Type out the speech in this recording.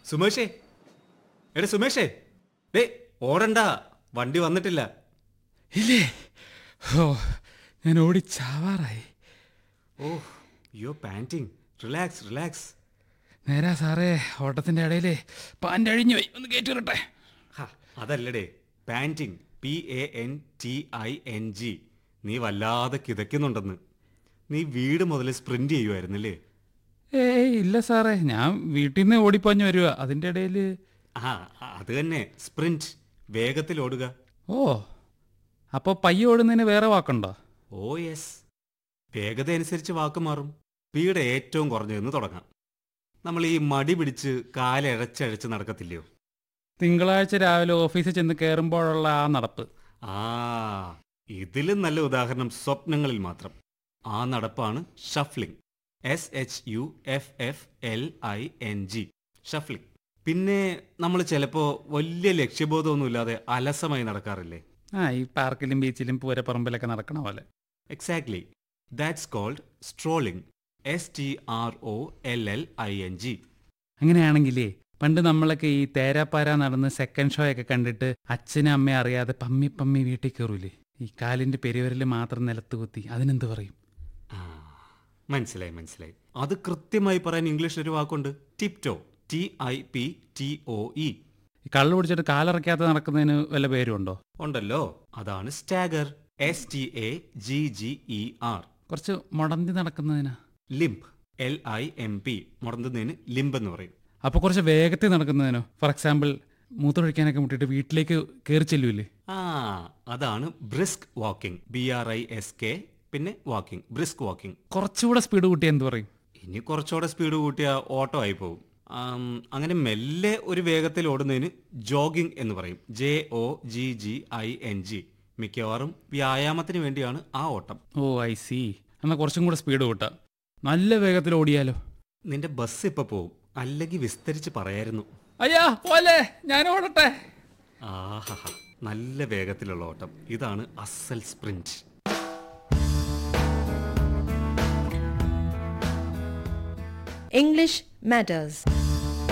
സുമേഷേ എടാ സുമേഷേ ഡേ ഓടണ്ട വണ്ടി വന്നിട്ടില്ല ഇല്ലേ ഓ ഞാൻ ഓടി ചാവാറായി oh you panting relax relax നേരാ സാറേ ഓട്ടത്തിന്റെ ഇടയിലേ പാൻ്റ് അഴിഞ്ഞു പോയി ഒന്ന് കയറ്റി വിടട്ടെ ഹാ അതല്ലടേ panting P A N T I N G നീ വല്ലാതെ കിതയ്ക്കുന്നുണ്ടെന്ന് നീ വീട് മുതൽ സ്പ്രിന്റ് ചെയ്യുമായിരുന്നില്ലേ ഏയ് ഇല്ല സാറേ ഞാൻ വീട്ടിൽ നിന്ന് ഓടിപ്പാഞ്ഞു വരുക അതിൻ്റെ ഇടയിൽ ആ അത് തന്നെ സ്പ്രിന്റ് വേഗത്തിൽ ഓടുക ഓ അപ്പോൾ പയ്യ ഓടുന്നതിന് വേറെ വാക്കുണ്ടോ ഓ യെസ് വേഗത അനുസരിച്ച് വാക്ക് മാറും സ്പീഡ് ഏറ്റവും കുറഞ്ഞതെന്ന് തുടങ്ങാം നമ്മൾ ഈ മടി പിടിച്ച് കാലഴച്ചഴച്ച് നടക്കത്തില്ലയോ തിങ്കളാഴ്ച രാവിലെ ഓഫീസിൽ ചെന്ന് കയറുമ്പോഴുള്ള ആ നടപ്പ് ആ ഇതിലും നല്ല ഉദാഹരണം സ്വപ്നങ്ങളിൽ മാത്രം ആ നടപ്പാണ് shuffling S H U F F L I N G shuffling പിന്നെ നമ്മൾ ചിലപ്പോൾ വലിയ ലക്ഷ്യബോധമൊന്നുമില്ലാതെ അലസമായി നടക്കാറില്ലേ ആ ഈ പാർക്കിലും ബീച്ചിലും പൂരപ്പറമ്പിലൊക്കെ നടക്കണ പോലെ exactly that's called strolling S T R O L L I N G അങ്ങനെയാണെങ്കിലേ പണ്ട് നമ്മളൊക്കെ ഈ തേരാപ്പാര നടന്ന് സെക്കൻഡ് ഷോ ഒക്കെ കണ്ടിട്ട് അച്ഛനും അമ്മയും അറിയാതെ പമ്മി പമ്മി വീട്ടിൽ കയറൂലേ ഈ കാലിന്റെ പെരുവരൽ മാത്രം നിലത്ത് കുത്തി അതിനെന്ത് പറയും ആ മനസ്സിലായി മനസ്സിലായി അത് കൃത്യമായി പറയാൻ ഇംഗ്ലീഷിൽ ഒരു വാക്കുണ്ട് tip toe T I P T O E ഈ കള്ളു പിടിച്ചിട്ട് കാലിറക്കാതെ നടക്കുന്നതിന് വല്ല പേരുണ്ടോ ഉണ്ടല്ലോ അതാണ് stagger S T A G G E R കുറച്ച് മുടന്തി നടക്കുന്നതിനാ limp L I M P മുടന്തുന്നതിന് ലിംബ് എന്ന് പറയും അപ്പോൾ കുറച്ച് വേഗത്തിൽ നടക്കുന്നതിനോ ഫോർ എക്സാമ്പിൾ മൂത്രമൊഴിക്കാനൊക്കെ മുട്ടിയിട്ട് വീട്ടിലേക്ക് കയറി ചെല്ലൂലേ ആ അതാണ് brisk walking B R I S K പിന്നെ വാക്കിംഗ് ബ്രിസ്ക് വാക്കിംഗ് കുറച്ചുകൂടെ സ്പീഡ് കൂട്ടി എന്ത് പറയും ഇനി കുറച്ചുകൂടെ സ്പീഡ് കൂട്ടിയ ഓട്ടോ ആയി പോകും ആം, അങ്ങനെ മെല്ലെ ഒരു വേഗത്തിൽ ഓടുന്നതിന് ജോഗിംഗ് എന്ന് പറയും J O G G I N G മിക്കവാറും വ്യായാമത്തിന് വേണ്ടിയാണ് ആ ഓട്ടം ഓ ഐ സി എന്നാൽ കുറച്ചും കൂടെ സ്പീഡ് കൂട്ടാം നല്ല വേഗത്തിൽ ഓടിയാലോ നിന്റെ ബസ് ഇപ്പൊ പോവും അല്ലെങ്കിൽ വിസ്തരിച്ച് പറയായിരുന്നു അയ്യാ പോലെ ഞാൻ ഓടട്ടെ ആഹാ നല്ല വേഗത്തിലുള്ള ഓട്ടം ഇതാണ് അസൽ സ്പ്രിന്റ് English matters.